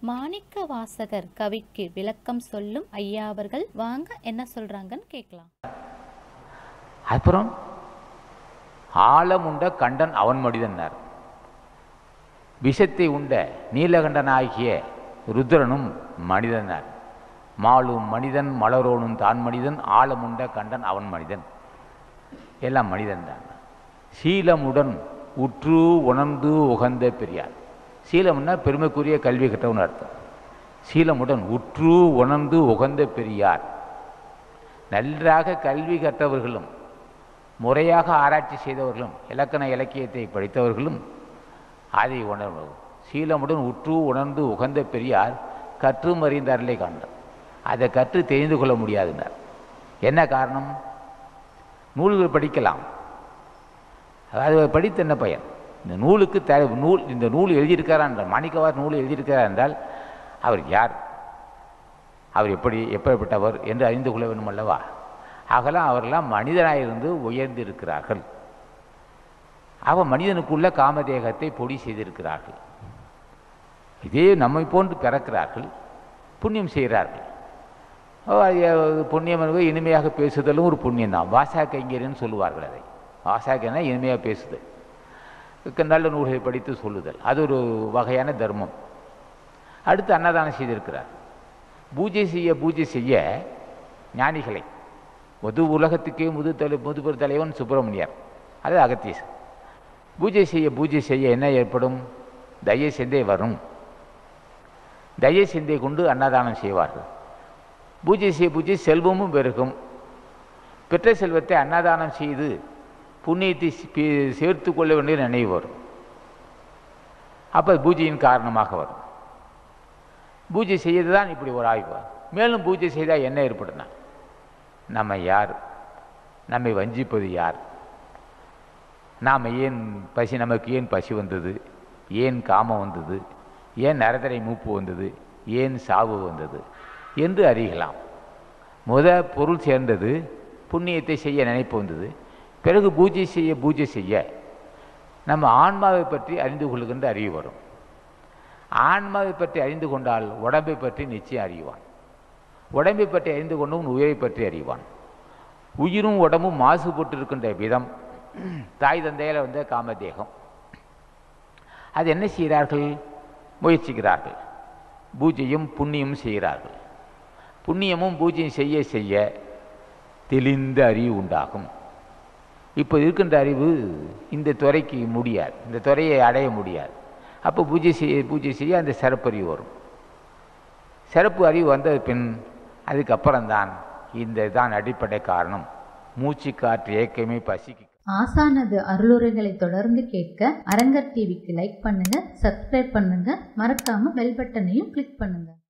மாணிக்க வாசகர் கவிக்கு விளக்கம் சொல்லும் ஐயா அவர்கள் வாங்க என்ன சொல்றாங்கன்னு கேட்கலாம் அப்புறம் ஆழம் உண்ட கண்டன் அவன் மனிதன்னார் விஷத்தை உண்ட நீலகண்டனாகிய ருத்ரனும் மனிதனார் மாலும் மனிதன் மலரோனும் தான் மனிதன் ஆழமுண்ட கண்டன் அவன் மனிதன் எல்லாம் மனிதன் தான் சீலமுடன் உற்று உணர்ந்து உகந்த பெரியார் சீலம்னா பெருமைக்குரிய கல்வி கற்றவன் அர்த்தம் சீலமுடன் உற்று உணர்ந்து உகந்த பெரியார் நன்றாக கல்வி கற்றவர்களும் முறையாக ஆராய்ச்சி செய்தவர்களும் இலக்கண இலக்கியத்தை படித்தவர்களும் அதை உணர்வு சீலமுடன் உற்று உணர்ந்து உகந்த பெரியார் கற்றும் அறிந்தார்களே காண்டார் அதை கற்று தெரிந்து கொள்ள முடியாதுன்னார் என்ன காரணம் நூல்கள் படிக்கலாம் அதாவது படித்து என்ன பயன் இந்த நூலுக்கு த நூல் இந்த நூல் எழுதியிருக்காரா என்றால் மாணிக்கவார் நூல் எழுதியிருக்கிறார் என்றால் அவர் யார் அவர் எப்படி எப்படிப்பட்டவர் என்று அறிந்து கொள்ள வேண்டும் அல்லவா ஆகலாம் அவரெல்லாம் மனிதனாயிருந்து உயர்ந்திருக்கிறார்கள் அவ மனிதனுக்குள்ள காமதேகத்தை பொடி செய்திருக்கிறார்கள் இதே நம்மை போன்று பிறக்கிறார்கள் புண்ணியம் செய்கிறார்கள் ஓ, அது புண்ணியம் என்பது இனிமையாக பேசுதலும் ஒரு புண்ணியம் தான் வாசா கைங்கரியன்னு சொல்லுவார்கள் அதை வாசா கைனா இனிமையாக பேசுதல் க- நல்ல நூல்களை படித்து சொல்லுதல் அது ஒரு வகையான தர்மம் அடுத்து அன்னதானம் செய்திருக்கிறார் பூஜை செய்ய பூஜை செய்ய ஞானிகளை முது உலகத்துக்கே முது தலை முதுபெரு தலைவன் சுப்பிரமணியர் அது அகத்தீசன் பூஜை செய்ய பூஜை செய்ய என்ன ஏற்படும் தய சிந்தை வரும் தய சிந்தை கொண்டு அன்னதானம் செய்வார்கள் பூஜை செய்ய பூஜை செல்வமும் பெருகும் பெற்ற செல்வத்தை அன்னதானம் செய்து புண்ணியத்தை சி- பி- சேர்த்து கொள்ள வேண்டிய நினைவு வரும் அப்போ பூஜையின் காரணமாக வரும் பூஜை செய்யறது தான் இப்படி ஒரு ஆய்வு மேலும் பூஜை செய்தால் என்ன ஏற்படுனா நம்ம யார் நம்மை வஞ்சிப்பது யார் நாம் ஏன் பசி நமக்கு ஏன் பசி வந்தது ஏன் காமம் வந்தது ஏன் நரதரை மூப்பு வந்தது ஏன் சாவு வந்தது என்று அறியலாம் முத பொருள் சேர்ந்தது புண்ணியத்தை செய்ய நினைப்பு வந்தது பிறகு பூஜை செய்ய பூஜை செய்ய நம்ம ஆன்மாவை பற்றி அறிந்து கொள்கின்ற அறிவு வரும் ஆன்மாவை பற்றி அறிந்து கொண்டால் உடம்பை பற்றி நிச்சயம் அறிவான் உடம்பை பற்றி அறிந்து கொண்டவன் உயிரை பற்றி அறிவான் உயிரும் உடம்பும் மாசுபட்டு இருக்கின்ற விதம் தாய் தந்தையில் வந்த காமதேகம் அது என்ன செய்கிறார்கள் முயற்சிக்கிறார்கள் பூஜையும் புண்ணியமும் செய்கிறார்கள் புண்ணியமும் பூஜையும் செய்ய செய்ய தெளிந்த அறிவு உண்டாகும் இப்போ இருக்கின்ற அறிவு இந்த துறைக்கு முடியாது இந்த துறையை அடைய முடியாது அப்போ பூஜை செய்ய பூஜை செய்ய அந்த சிறப்பறிவு வரும் சிறப்பு அறிவு வந்த பின் அதுக்கப்புறம்தான் இந்த தான் அடிப்படை காரணம் மூச்சு காற்று ஏக்கமே பசிக்கு ஆசானது அருளுரைகளை தொடர்ந்து கேட்க அரங்கர் டிவிக்கு லைக் பண்ணுங்க சப்ஸ்கிரைப் பண்ணுங்க மறக்காம பெல் பட்டனையும் கிளிக் பண்ணுங்க